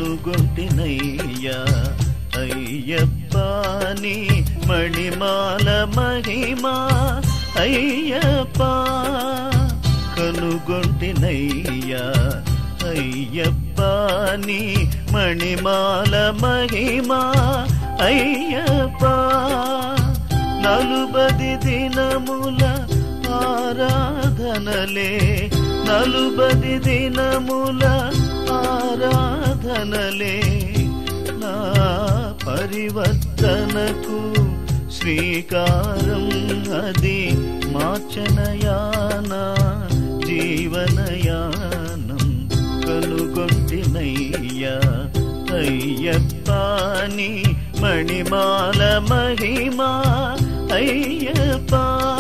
కనుగొంటినయ్యా అయ్యప్ప నీ మణిమాల మహిమా అయ్యప్ప కనుగొంటినయ్యా అయ్యప్ప నీ మణిమాల మహిమా అయ్యప్ప నలుబది దినముల ఆరాధనలే నలుబది దినముల ఆరాధనలే నా పరివర్తనకు శ్రీకారం అది మార్చనయాన జీవనయానం కనుగొంటినయ్యా అయ్యప్పని మణిమాల మహిమా అయ్యప్ప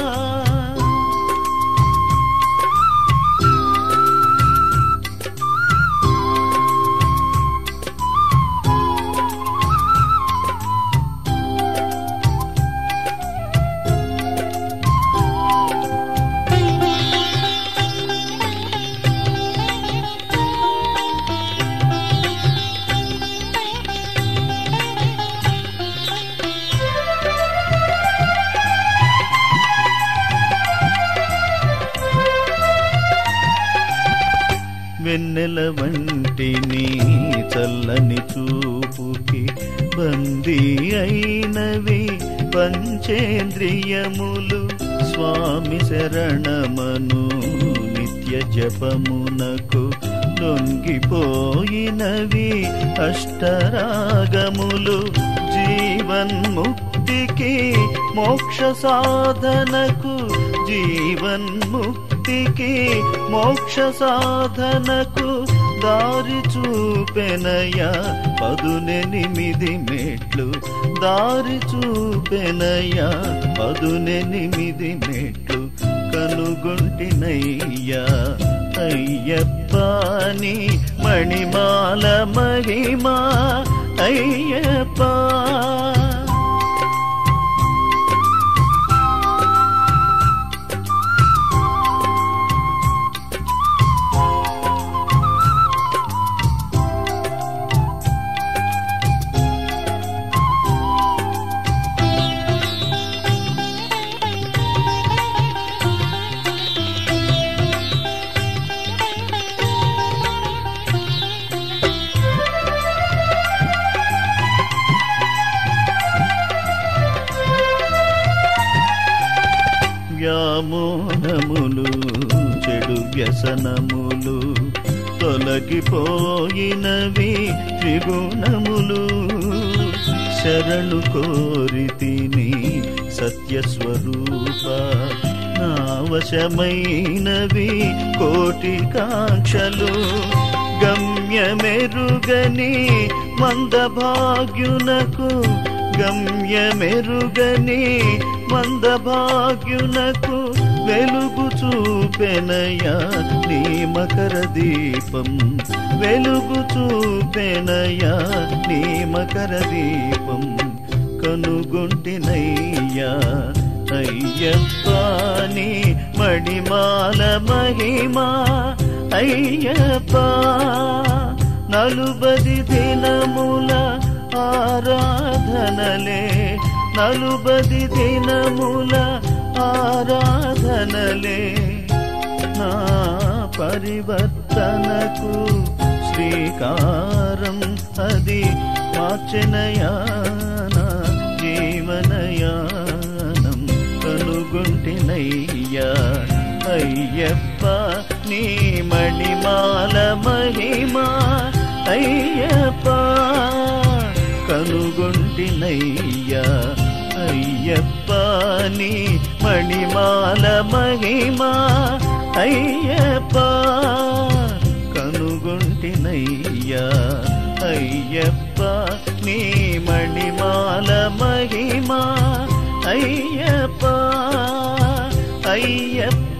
వెన్నెల వంటి నీ చల్లని చూపుకి బందీ అయినవి పంచేంద్రియములు స్వామి శరణమను నిత్య జపమునకు లొంగిపోయినవి అష్టరాగములు జీవన్ముక్తికి మోక్ష సాధనకు జీవన్ముక్తికి మోక్ష సాధనకు దారి చూపెనయా పదునెనిమిది మెట్లు దారి చూపెనయా పదునెనిమిది మెట్లు కనుగొంటినయ్యా అయ్యప్పని మణిమాల మహిమా అయ్యప్ప వ్యామోహములు చెడు వ్యసనములు తొలగిపోయినవి త్రిగుణములు శరణు కోరి తిని సత్యస్వరూప నా వశమైనవి కోటి కాంక్షలు గమ్యమెరుగని మందభాగ్యునకు గమ్యమెరుగని మందభాగ్యునకు వెలుగు చూపెనయా నీ మకర దీపం వెలుగు చూపెనయా నీ మకర దీపం కనుగొంటినయ్యా అయ్యప్ప నీ మణిమాల మహిమా అయ్యప్ప నలుబది దినముల ఆరాధనలే నలుబది దినముల ఆరాధనలే నా పరివర్తనకు శ్రీకారం అది మార్చనయాన జీవనయానం కనుగొంటినయ్యా అయ్యప్ప నీ మణిమాల మహిమా అయ్యప్ప కనుగొంటినయ్యా అయ్యప్ప నీ మణిమాల మహిమా అయ్యప్ప కనుగొంటినయ్యా అయ్యప్ప నీ మణిమాల మహిమా అయ్యప్ప అయ్యప్ప